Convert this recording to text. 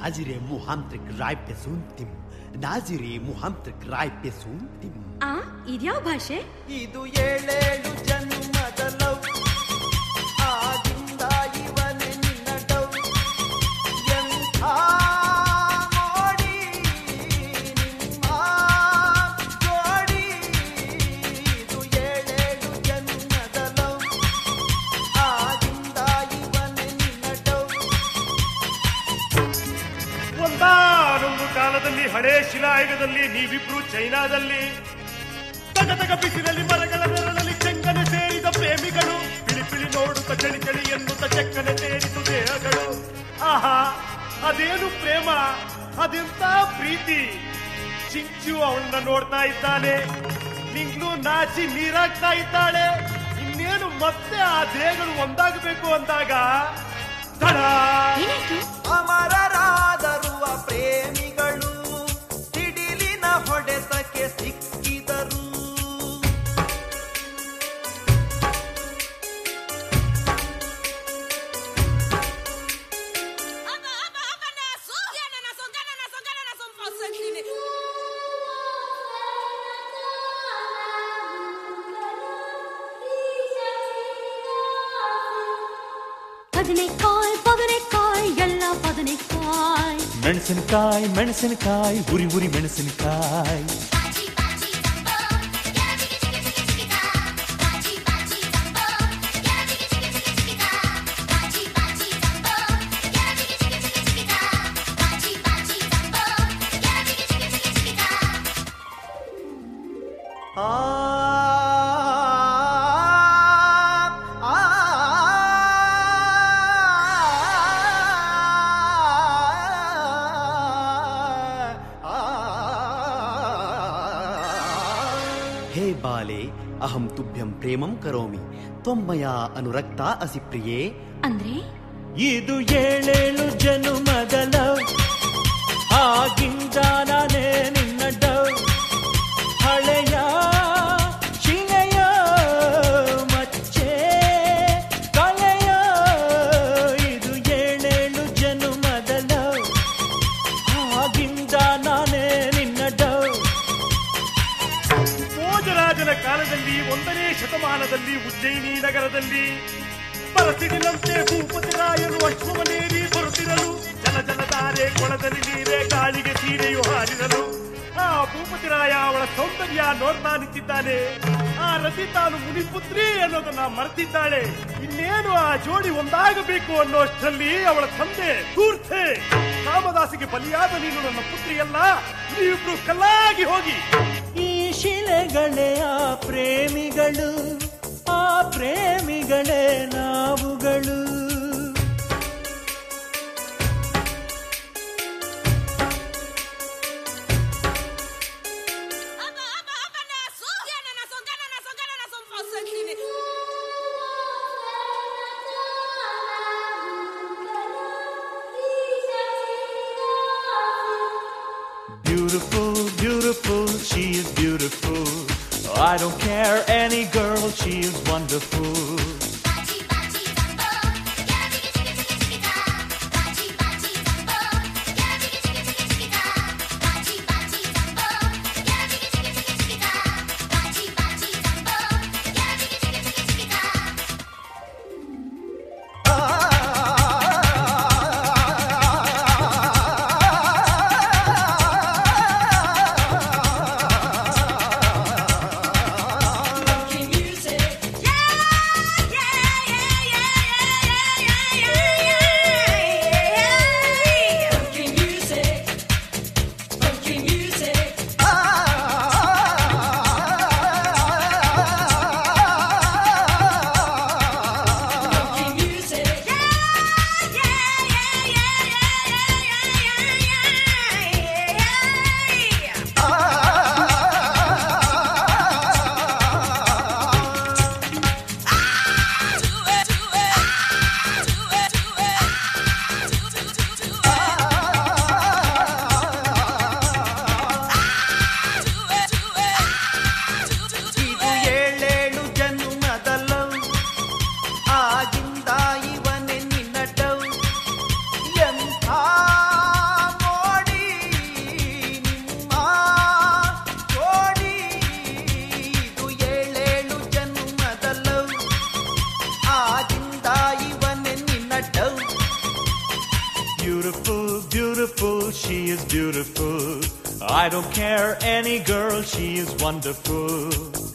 नाजिरे मुहाम्त्रिक राय पे सुनतिम नाजिरे मुहाम्त्रिक राय पे सुनतिम ಆ ಇದ್ಯಾವ ಭಾಷೆ ಇದು ಏಳೇಳು ಜನ್ಮದ ಲವ್ ಆಗಿಂದ ಇವನೇ ನಿನ್ನ ಡವ್ ಎಂಥ ಮೋಡಿ ನಿಮ್ಮ ಜೋಡಿ ಇದು ಏಳೇಳು ಜನ್ಮದ ಲವ್ ಆಗಿಂದ ಇವನೇ ನಿನ್ನ ಡವ್ ಒಂದಾನೊಂದು ಕಾಲದಲ್ಲಿ ಹಳೆ ಶಿಲಾಯುಗದಲ್ಲಿ ನೀವಿಬ್ರು ಚೈನಾದಲ್ಲಿ ತಗ ತಗ ಬಿಸಿಲಲ್ಲಿ ಮರಗಳ ನೆರಳಲ್ಲಿ ಚೆಂಗನೆ ಸೇರಿದ ಪ್ರೇಮಿಗಳು ಪಿಳಿ ಪಿಳಿ ನೋಡುತ್ತ ಚಳಿ ಚಳಿ ಎನ್ನುತ್ತ ಚೆಕ್ಕನೆ ಸೇರಿತು ದೇಹಗಳು ಆಹಾ ಅದೇನು ಪ್ರೇಮ ಅದೆಂತ ಪ್ರೀತಿ ಚಿಂಚು ಅವಳನ್ನ ನೋಡ್ತಾ ಇದ್ದಾನೆ ನಿಂಗ್ಲು ನಾಚಿ ನೀರಾಗ್ತಾ ಇದ್ದಾಳೆ ಇನ್ನೇನು ಮತ್ತೆ ಆ ದೇಹಗಳು ಒಂದಾಗಬೇಕು ಅಂದಾಗ ತಡ ಏನಾಯ್ತು ಅಮರರಾದರುವ ಪ್ರೇಮಿಗಳು ಸಿಡಿಲಿನ ಹೊಡೆತಕ್ಕೆ ಸಿಕ್ಕಿದರು ಬದನೆಕಾಯ್ ಬದನೆಕಾಯ್ ಎಲ್ಲ ಬದನೆಕಾಯ್ ಮೆಣಸಿನಕಾಯಿ ಮೆಣಸಿನಕಾಯಿ ಉರಿ ಉರಿ ಮೆಣಸಿನಕಾಯಿ ಆ ಆ हे बाले अहं तुभ्यं प्रेमं करोमि त्वं मया अनुरक्ता असि प्रिये ಅಂದ್ರೆ ಇದು ಏಳೇಳು ಜನುಮದ ಲವ್ ಆಗಿಂದ ನಾನೇ ನಿನ್ನ ಡವ್ ಹಳೆಯ ಶಿಲೆಯ ಮಚ್ಚೆ ಕಲೆಯ ಇದು ಏಳೇಳು ಜನುಮದ ಲವ್ ಆಗಿಂದ ನಾನೇ ನಿನ್ನ ಡವ್ ಭೋಜರಾಜನ ಕಾಲದಲ್ಲಿ ಒಂದನೇ ಶತಮಾನದಲ್ಲಿ ಉಜ್ಜಯಿನಿ ನಗರದಲ್ಲಿ ಬರಸಿಡಿನಂತೆ ಭೂಪತಿ ರಾಯರು ಅಶ್ವಮನೇರಿ ಬರುತ್ತಿರಲು ಜಲ ಜಲಧಾರೆ ಕೊಳದಲ್ಲಿ ನೀರೇ ಗಾಳಿಗೆ ಸೀರೆಯು ಹಾರಿರಲು ಆ ಭೂಪತಿ ರಾಯ ಅವಳ ಸೌಂದರ್ಯ ನೋಡ್ತಾ ನಿಂತಿದ್ದಾನೆ ಆ ರತಿ ತಾನು ಮುನಿಪುತ್ರಿ ಅನ್ನೋದನ್ನ ಮರೆತಿದ್ದಾಳೆ ಇನ್ನೇನು ಆ ಜೋಡಿ ಒಂದಾಗಬೇಕು ಅನ್ನೋಷ್ಟರಲ್ಲಿ ಅವಳ ತಂದೆ ಧೂರ್ತೆ ಕಾಮದಾಸಿಗೆ ಬಲಿಯಾದ ನೀನು ನನ್ನ ಪುತ್ರಿಯಲ್ಲ ನೀವಿಬ್ರು ಕಲ್ಲಾಗಿ ಹೋಗಿ ಈ ಶಿಲೆಗಳೇ ಆ ಪ್ರೇಮಿಗಳು ಆ ಪ್ರೇಮಿಗಳೇ ನಾವುಗಳು Beautiful, beautiful, she is beautiful. I don't care any girl, she is wonderful. ಆ she is beautiful. I don't care any girl, she is wonderful.